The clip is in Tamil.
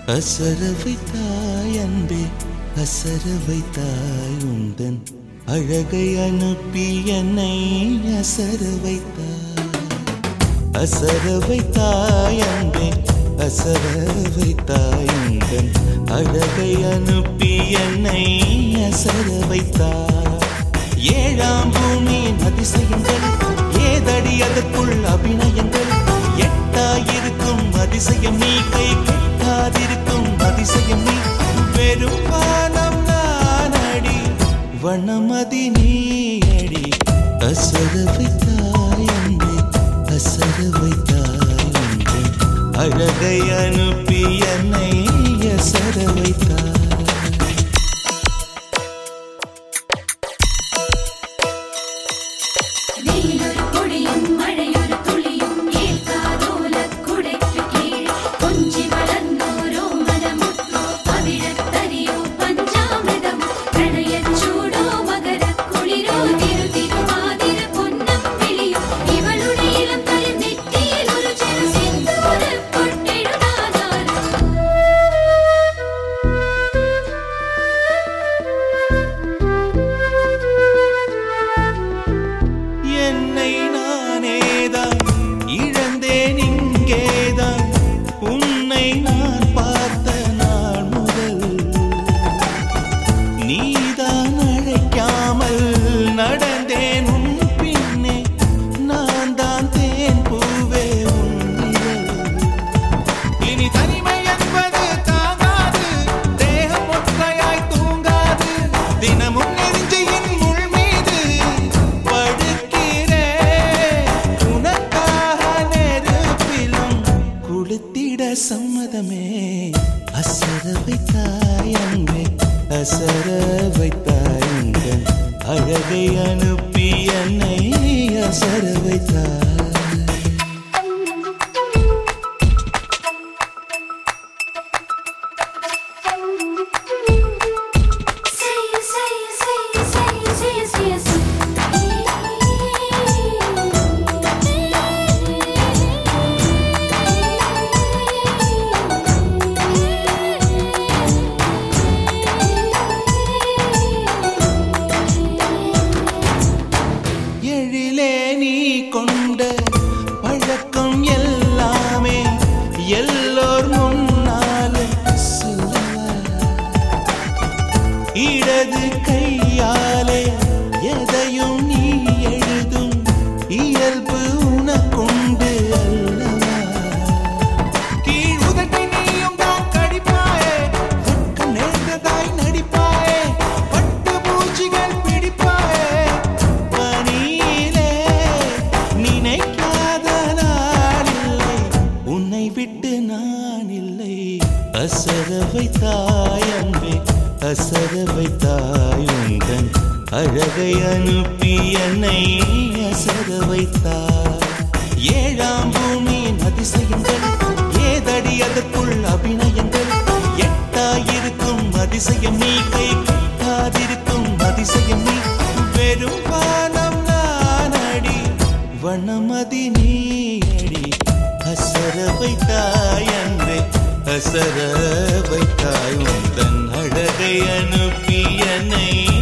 அசர வைத்தாய் அன்பே அசர வைத்தாய் உந்தன் அழகை அனுப்பி என்னை அசர வைத்தாய் அசர வைத்தாய் அன்பே அசர வைத்தாய் உந்தன் அழகை அனுப்பி என்னை அசர வைத்தாய் ஏழாம் பூமியின் அதிசயங்கள் ஏதடி அதற்குள் அபிநயங்கள் எட்டாயிருக்கும் அதிசயம் நீ கை கெட்டாதிருக்கும் அதிசயம் நீ வெறும் வானம் நானடி வண்ணமதி நீ அடி அசர வைத்தாய் அன்பே அசர வைத்தாய் அன்பே அழகை அனுப்பி என்னை அசர வைத்தாய் வெயிலொரு பொழியும் மழையொரு துளியும் ஏற்காதோலக் குடைக்கு கீழ் கொஞ்சி வளர்ந்தோரோ மனமுற்றோ பவிழத்தரியோ பஞ்சாமிர்தமோ பிரணயச் சூடோ மகரக் குளிரோ திரு திருவாதிர பொன்னம் விழியோ இவளுடைய இளம் தலை நெற்றியில் ஒரு சிறு சிந்தூரப் பொட்டெழுதாதாரம் என்னை நானேதான் இழந்தேன் இங்கேதான் உன்னை நான் பார்த்த நாள் முதல் நீதான் அழைக்காமல் நடந்தேன் உன் பின்னே நான் தான் தேன் பூவே உன்னில் இனி தனிமை என்பது தாங்காது தேகம் ஒற்றையாய் தூங்காது தினமும் நெஞ்சியின் முள் மீது படுக்கிறேன் உனக்காக நெருப்பிலும் குளித்திட சம்மதமே அசர வைத்தாய் அன்பே அசர வைத்தாய் உங்கள் அழகை அனுப்பி என்னை அசர வைத்தாய் Say it, say it, say it, say it, say it, say it, say எழிலே நீ கொண்ட பழக்கம் எல்லாமே எல்லோர் முன்னாலும் சொல்லவா இடது கையாலே எதையும் நீ எழுதும் இயல்பு உனக்குண்டு அல்லவா கீழ் உதட்டை நீயும் தான் கடிப்பாயே வெட்கம் நேர்ந்ததாய் நடிப்பாயே பட்டு பூச்சிகள் பிடிப்பாயே பனியிலே நினைக்காத நாளில்லை உன்னை விட்டு நான் இல்லை அசர வைத்தாய் அன்பே அசர வைத்தாய் உந்தன் அழகை அனுப்பி என்னை அசர வைத்தாய் ஏழாம் பூமியின் அதிசயங்கள் ஏதடி அதற்குள் அபிநயங்கள் எட்டாயிருக்கும் அதிசயம் நீ கை கட்டாதிருக்கும் அதிசயம் நீ வெறும் வானம் நானடி வண்ணமதி நீ அடி அசர வைத்தாய் அன்பே அசர வைத்தாய் உந்தன் அழகை அனுப்பி என்னை